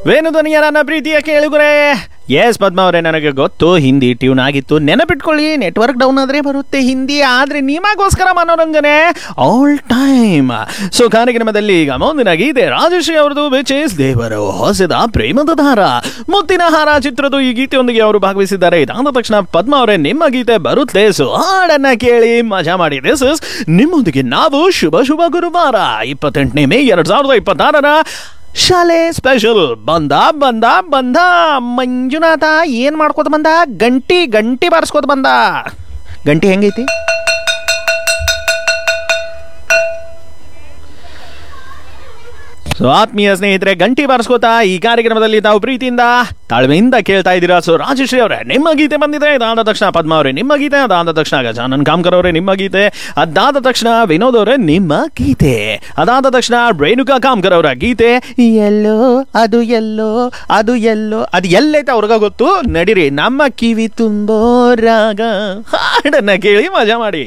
ವೇಣುಧ್ವನಿಯ ನನ್ನ ಪ್ರೀತಿಯ ಕೇಳುಗರೆ ಎಸ್ ಪದ್ಮ ಅವರೇ ನನಗೆ ಗೊತ್ತು ಹಿಂದಿ ಟ್ಯೂನ್ ಆಗಿತ್ತು ನೆನಪಿಟ್ಕೊಳ್ಳಿ ನೆಟ್ವರ್ಕ್ ಡೌನ್ ಆದ್ರೆ ಬರುತ್ತೆ ಹಿಂದಿ ಆದ್ರೆ ನಿಮಗೋಸ್ಕರ ಮನೋರಂಜನೆ ಆಲ್ ಟೈಮ್ ಸೊ ಕಾರ್ಯಕ್ರಮದಲ್ಲಿ ಈಗ ಮುಂದಿನ ಗೀತೆ ರಾಜಶ್ರೀ ಅವರದು ವಿಚ್ ಇಸ್ ದೇವರು ಹೊಸದ ಪ್ರೇಮದ ದಾರ ಮುತ್ತಿನ ಹಾರ ಚಿತ್ರದ ಈ ಗೀತೆಯೊಂದಿಗೆ ಅವರು ಭಾಗವಹಿಸಿದ್ದಾರೆ ಇದಾದ ತಕ್ಷಣ ಪದ್ಮ ಅವರೇ ನಿಮ್ಮ ಗೀತೆ ಬರುತ್ತೆ ಸೊ ಹಾಡನ್ನ ಕೇಳಿ ಮಜಾ ಮಾಡಿ ದಿಸ್ ಇಸ್ ನಿಮ್ಮೊಂದಿಗೆ ನಾವು ಶುಭ ಶುಭ ಗುರುವಾರ ಇಪ್ಪತ್ತೆಂಟನೇ ಮೇ ಎರಡ್ ಸಾವಿರದ ಇಪ್ಪತ್ತಾರರ ಶಾಲೆ ಸ್ಪೆಷಲ್ ಬಂದ ಬಂದ ಬಂದ ಮಂಜುನಾಥ ಏನ್ ಮಾಡ್ಕೋತ ಬಂದ ಗಂಟಿ ಗಂಟಿ ಬಾರಿಸ್ಕೋತ ಬಂದ ಗಂಟಿ ಹೆಂಗೈತಿ ಸೊ ಆತ್ಮೀಯ ಸ್ನೇಹಿತರೆ ಗಂಟಿ ಬಾರಿಸ್ಕೋತಾ ಈ ಕಾರ್ಯಕ್ರಮದಲ್ಲಿ ತಾವು ಪ್ರೀತಿಯಿಂದ ತಾಳ್ಮೆಯಿಂದ ಕೇಳ್ತಾ ಇದ್ದೀರಾ ಸೊ ರಾಜಶ್ರೀ ಅವರೇ ನಿಮ್ಮ ಗೀತೆ ಬಂದಿದೆ ಅದಾದ ತಕ್ಷಣ ಪದ್ಮ ಅವರೇ ನಿಮ್ಮ ಗೀತೆ ಅದಾದ ತಕ್ಷಣ ಗಜಾನನ್ ಕಾಮ್ಕರ್ ಅವರೇ ನಿಮ್ಮ ಗೀತೆ ಅದಾದ ತಕ್ಷಣ ವಿನೋದ್ ಅವರೇ ನಿಮ್ಮ ಗೀತೆ ಅದಾದ ತಕ್ಷಣ ರೇಣುಕಾ ಕಾಮ್ಕರ್ ಅವರ ಗೀತೆ ಎಲ್ಲೋ ಅದು ಎಲ್ಲೋ ಅದು ಎಲ್ಲೋ ಅದು ಎಲ್ಲೈತೆ ಅವ್ರಿಗ ಗೊತ್ತು ನಡೀರಿ ನಮ್ಮ ಕಿವಿ ತುಂಬೋ ರಾಗ ಹಾಡನ್ನ ಕೇಳಿ ಮಜಾ ಮಾಡಿ